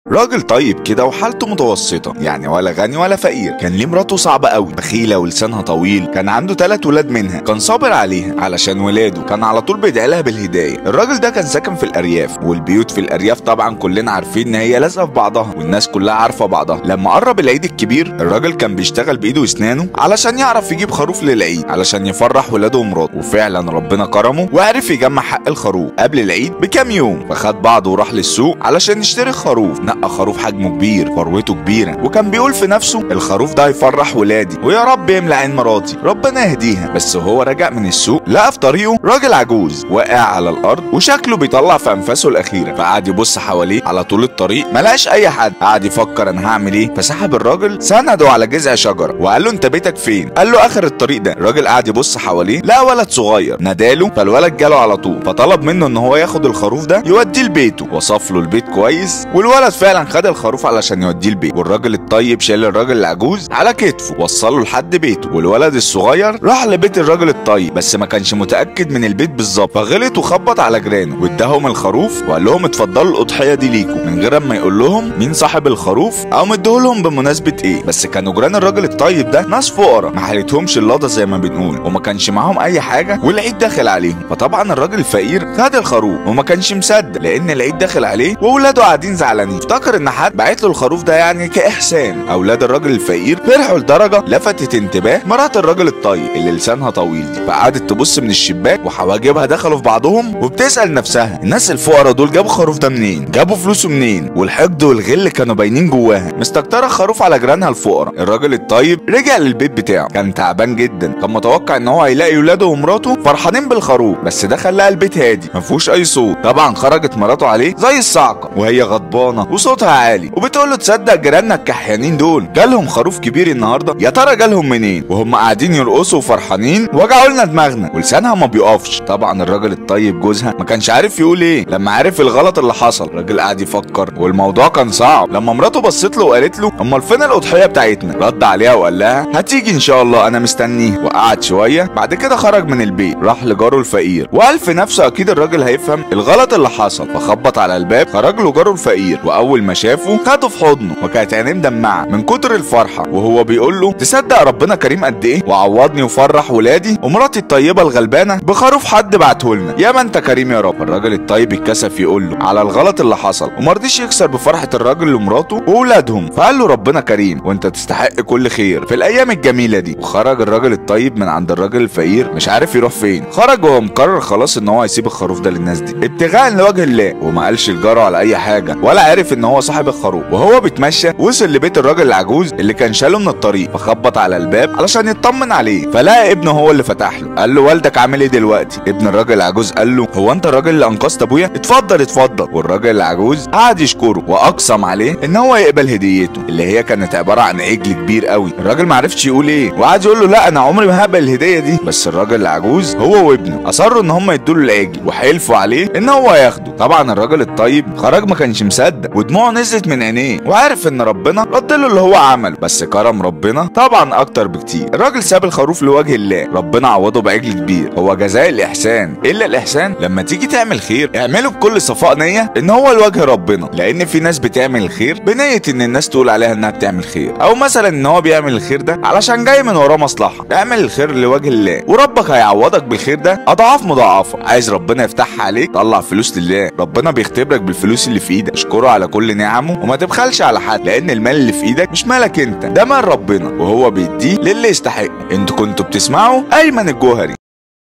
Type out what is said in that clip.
راجل طيب كده وحالته متوسطة يعني ولا غني ولا فقير كان ليه مراته صعبة قوي بخيلة ولسانها طويل كان عنده ثلاث ولاد منها كان صابر عليها علشان ولاده كان على طول بيدعي لها بالهداية الراجل ده كان ساكن في الأرياف والبيوت في الأرياف طبعا كلنا عارفين إن هي لازقة في بعضها والناس كلها عارفة بعضها لما قرب العيد الكبير الراجل كان بيشتغل بإيده وأسنانه علشان يعرف يجيب خروف للعيد علشان يفرح ولاده ومراته وفعلا ربنا كرمه وعرف يجمع حق الخروف قبل العيد بكام يوم فخد بعضه وراح للسوق علشان يشتري خروف نقى خروف حجمه كبير فروته كبيره وكان بيقول في نفسه الخروف ده هيفرح ولادي ويا رب يملى عين مراتي ربنا يهديها بس هو راجع من السوق لقى في طريقه راجل عجوز واقع على الارض وشكله بيطلع في انفاسه الاخيره فقعد يبص حواليه على طول الطريق ما لقاش اي حد قعد يفكر انا هعمل ايه فسحب الراجل سنده على جذع شجره وقال له انت بيتك فين قال له اخر الطريق ده الراجل قعد يبص حواليه لقى ولد صغير ناداله فالولد جاله على طول فطلب منه ان هو ياخد الخروف ده يوديه لبيته وصف له البيت كويس والولد فعلا خد الخروف علشان يوديه البيت والراجل الطيب شال الراجل العجوز على كتفه وصله لحد بيته والولد الصغير راح لبيت الراجل الطيب بس ما كانش متاكد من البيت بالظبط فغلط وخبط على جيرانه واداهم الخروف وقال لهم اتفضلوا الاضحيه دي ليكم من غير ما يقول لهم مين صاحب الخروف او مديهولهم بمناسبه ايه بس كانوا جيران الراجل الطيب ده ناس فقراء ما حالتهمش اللقطه زي ما بنقول وما كانش معاهم اي حاجه والعيد داخل عليهم فطبعا الراجل الفقير خد الخروف وما كانش مصدق لان العيد داخل عليه واولاده قاعدين زعلانين افتكر ان حد بعت له الخروف ده يعني كاحسان اولاد الراجل الفقير فرحوا لدرجه لفتت انتباه مرات الراجل الطيب اللي لسانها طويل دي فقعدت تبص من الشباك وحواجبها دخلوا في بعضهم وبتسال نفسها الناس الفقراء دول جابوا الخروف ده منين جابوا فلوسه منين والحقد والغل كانوا باينين جواها مستكتره خروف على جيرانها الفقراء الراجل الطيب رجع للبيت بتاعه كان تعبان جدا كان متوقع ان هو هيلاقي ولاده ومراته فرحانين بالخروف بس دخل لقى البيت هادي ما فيهوش اي صوت طبعا خرجت مراته عليه زي الصعقه وهي غضبانه وصوتها عالي وبتقول له تصدق جيراننا الكحيانين دول جالهم خروف كبير النهارده يا ترى جالهم منين وهم قاعدين يرقصوا وفرحانين وجعوا لنا دماغنا ولسانها ما بيقفش طبعا الراجل الطيب جوزها ما كانش عارف يقول ايه لما عرف الغلط اللي حصل الراجل قعد يفكر والموضوع كان صعب لما مراته بصت له وقالت له امال فين الاضحيه بتاعتنا رد عليها وقال لها هتيجي ان شاء الله انا مستنيه وقعد شويه بعد كده خرج من البيت راح لجاره الفقير وقال في نفسه اكيد الراجل هيفهم الغلط اللي حصل فخبط على الباب خرج له جاره الفقير واول ما شافه خده في حضنه وكانت عينيه مدمعه من كتر الفرحه وهو بيقول له تصدق ربنا كريم قد ايه وعوضني وفرح ولادي ومراتي الطيبه الغلبانه بخروف حد بعته لنا يا ما انت كريم يا رب الراجل الطيب اتكسف يقول له على الغلط اللي حصل ومرضيش يكسر بفرحه الراجل لمراته واولادهم فقال له ربنا كريم وانت تستحق كل خير في الايام الجميله دي وخرج الراجل الطيب من عند الراجل الفقير مش عارف يروح فين خرج وهو مقرر خلاص ان هو هيسيب الخروف ده للناس دي ابتغاء لوجه الله وما قالش لجاره على اي حاجه ولا عرف ان هو صاحب الخروف وهو بيتمشى وصل لبيت الراجل العجوز اللي كان شاله من الطريق فخبط على الباب علشان يطمن عليه فلقى ابنه هو اللي فتح له قال له والدك عامل ايه دلوقتي ابن الراجل العجوز قال له هو انت الراجل اللي انقذت ابويا اتفضل اتفضل والراجل العجوز قعد يشكره واقسم عليه ان هو يقبل هديته اللي هي كانت عباره عن عجل كبير قوي الراجل ما عرفش يقول ايه وقعد يقول له لا انا عمري ما هقبل الهديه دي بس الراجل العجوز هو وابنه اصروا ان هم يدوا له العجل وحلفوا عليه ان هو ياخده طبعا الراجل الطيب خرج ما كانش مصدق ودموعه نزلت من عينيه وعارف ان ربنا رد له اللي هو عمله بس كرم ربنا طبعا اكتر بكتير الراجل ساب الخروف لوجه الله ربنا عوضه بعجل كبير هو جزاء الاحسان الا الاحسان لما تيجي تعمل خير اعمله بكل صفاء نيه ان هو لوجه ربنا لان في ناس بتعمل الخير بنيه ان الناس تقول عليها انها بتعمل خير او مثلا ان هو بيعمل الخير ده علشان جاي من وراه مصلحه اعمل الخير لوجه الله وربك هيعوضك بالخير ده اضعاف مضاعفه عايز ربنا يفتحها عليك طلع فلوس لله ربنا بيختبرك بالفلوس اللي في ايدك اشكره على كل نعمه وما تبخلش على حد لان المال اللي في ايدك مش مالك انت ده مال ربنا وهو بيديه للي يستحق انتوا كنتوا بتسمعوا ايمن الجوهري